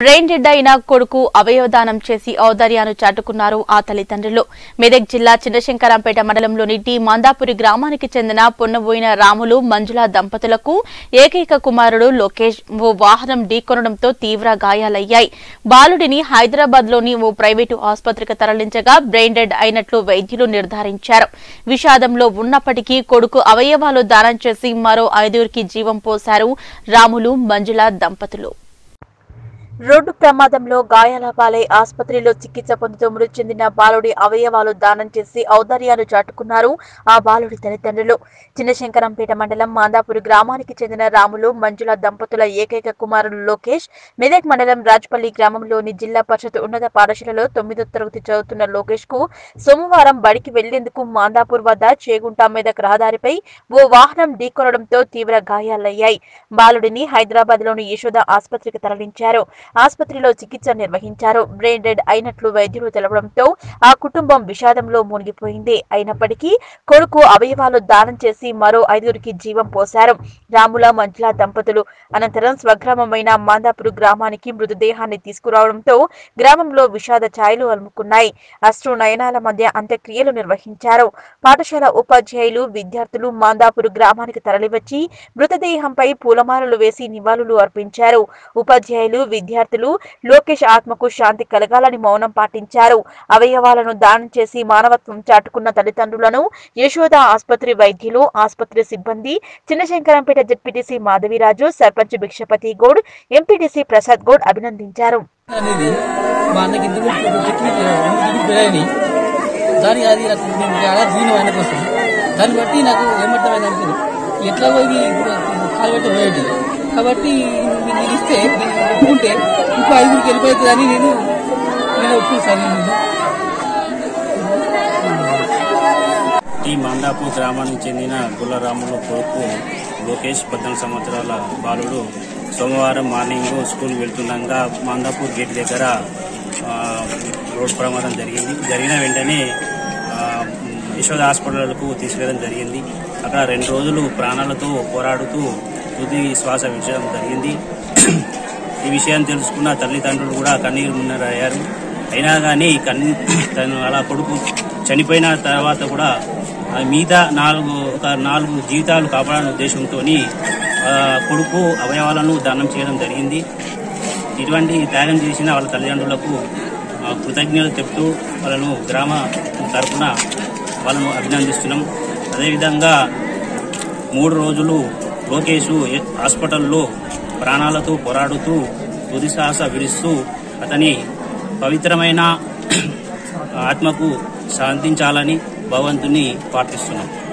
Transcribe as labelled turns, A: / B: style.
A: brain dead అయిన కొడుకు అవయవదానం చేసి ఔదార్యాన్ని చాటుకున్నారు ఆ తల్లిదండ్రులు మెదక్ జిల్లా చిన్నశంకరంపేట మండలంలోని టి మందాపురి గ్రామానికి చెందిన పొన్నబోయిన రాములు మంజుల దంపతులకు ఏకైక కుమారుడు లోకేష్ ఓ వాహనం ఢీకొనడంతో తీవ్ర గాయాలయ్యాయి బాలుడిని హైదరాబాద్ లోని ఓ ప్రైవేటు ఆసుపత్రికి తరలించగా బ్రెయిన్ డెడ్ అయినట్లు వైద్యులు నిర్ధారించారు విషాదంలో ఉన్నప్పటికీ కొడుకు అవయవాలు దానం చేసి మరో ఐదుగురికి జీవం పోశారు రాములు మంజుల దంపతులు రోడ్డు ప్రమాదంలో గాయాల పాలై ఆసుపత్రిలో చికిత్స పొందుతూ మృతి చెందిన బాలుడి అవయవాలు దానం చేసి ఔదార్యాలు చాటుకున్నారు ఆ బాలుడి తల్లిదండ్రులు చిన్నశంకరంపేట మండలం మాందాపురి గ్రామానికి చెందిన రాములు మంజుల దంపతుల ఏకైక కుమారుడు లోకేష్ మెదక్ మండలం రాజ్పల్లి గ్రామంలోని జిల్లా పరిషత్ ఉన్నత పాఠశాలలో తొమ్మిదో తరగతి చదువుతున్న లోకేష్ కు సోమవారం బడికి వెళ్లేందుకు మాందాపూర్ వద్ద చేగుంట మెదక్ రహదారిపై ఓ వాహనం ఢీకొనడంతో తీవ్ర గాయాలయ్యాయి బాలుడిని హైదరాబాద్ లోని యశోద ఆసుపత్రికి తరలించారు ఆసుపత్రిలో చికిత్స నిర్వహించారు బ్రెయిన్ డెడ్ అయినట్లు వైద్యులు తెలపడంతో ఆ కుటుంబం విషాదంలో మునిగిపోయింది అయినప్పటికీ కొడుకు అవయవాలు దానం చేసి మరో ఐదుగురికి జీవం పోశారు రాముల మంజుల దంపతులు అనంతరం స్వగ్రామమైన మాందాపురు గ్రామానికి మృతదేహాన్ని తీసుకురావడంతో గ్రామంలో విషాద ఛాయలు అలుముకున్నాయి అశ్రు నయనాల మధ్య అంత్యక్రియలు నిర్వహించారు పాఠశాల ఉపాధ్యాయులు విద్యార్థులు మాందాపురు గ్రామానికి తరలివచ్చి మృతదేహంపై పూలమాలలు వేసి నివాళులు అర్పించారు ఉపాధ్యాయులు విద్యార్థులు లోకేష్ ఆత్మకు శాంతి కలగాలని మౌనం పాటించారు అవయవాలను దానం చేసి మానవత్వం చాటుకున్న తల్లిదండ్రులను యశోద ఆసుపత్రి వైద్యులు ఆసుపత్రి సిబ్బంది చిన్నశంకరంపేట జెడ్పీటీసీ మాధవిరాజు సర్పంచ్ భిక్షపతి గౌడ్ ఎంపీటీసీ ప్రసాద్ గౌడ్ అభినందించారు
B: అనేది మా అన్నకి ఇద్దరు టెక్నిక్ పెళ్ళని దాని అది నాకు నేను చాలా దీని ఆయన కోసం దాన్ని బట్టి నాకు ఏమర్థమైంది అనుకుని ఎట్లా పోయి ఇప్పుడు కాలు పెట్టి పోయేది కాబట్టి నేను ఇస్తే నేను ఒప్పుకుంటే ఇంకో ఐదుగురికి వెళ్ళిపోతుందని నేను నేను ఒప్పుకుంటాను నేను
C: ఈ మందాపూర్ గ్రామానికి చెందిన గుల్లరాములు కొడుకు లోకేష్ పద్దెనిమిది సంవత్సరాల బాలుడు సోమవారం మార్నింగ్ స్కూల్ వెళ్తుండగా మందాపూర్ గేట్ దగ్గర ఆ, రోడ్ ప్రమాదం జరిగింది జరిగిన వెంటనే ఆ, యశోద హాస్పిటల్కు తీసుకెళ్ళడం జరిగింది అక్కడ రెండు రోజులు ప్రాణాలతో పోరాడుతూ తుది శ్వాస విడిచడం జరిగింది ఈ విషయాన్ని తెలుసుకున్న తల్లిదండ్రులు కూడా కన్నీరు మున్నరయ్యారు అయినా కానీ కన్ తను అలా కొడుకు చనిపోయిన తర్వాత కూడా ఆ మిగతా నాలుగు ఒక నాలుగు జీవితాలు కాపాడాలనే ఉద్దేశంతో కొడుకు అవయవాలను దానం చేయడం జరిగింది ఇటువంటి త్యాగం చేసిన వాళ్ళ తల్లిదండ్రులకు ఆ, కృతజ్ఞతలు చెప్తూ వాళ్ళను గ్రామ తరఫున వాళ్ళను అభినందిస్తున్నాం అదేవిధంగా మూడు రోజులు లోకేష్ ఏ- హాస్పిటల్లో ప్రాణాలతో పోరాడుతూ తుది శ్వాస విడుస్తూ అతని పవిత్రమైన ఆత్మకు శాంతించాలని భగవంతుని ప్రార్థిస్తున్నాం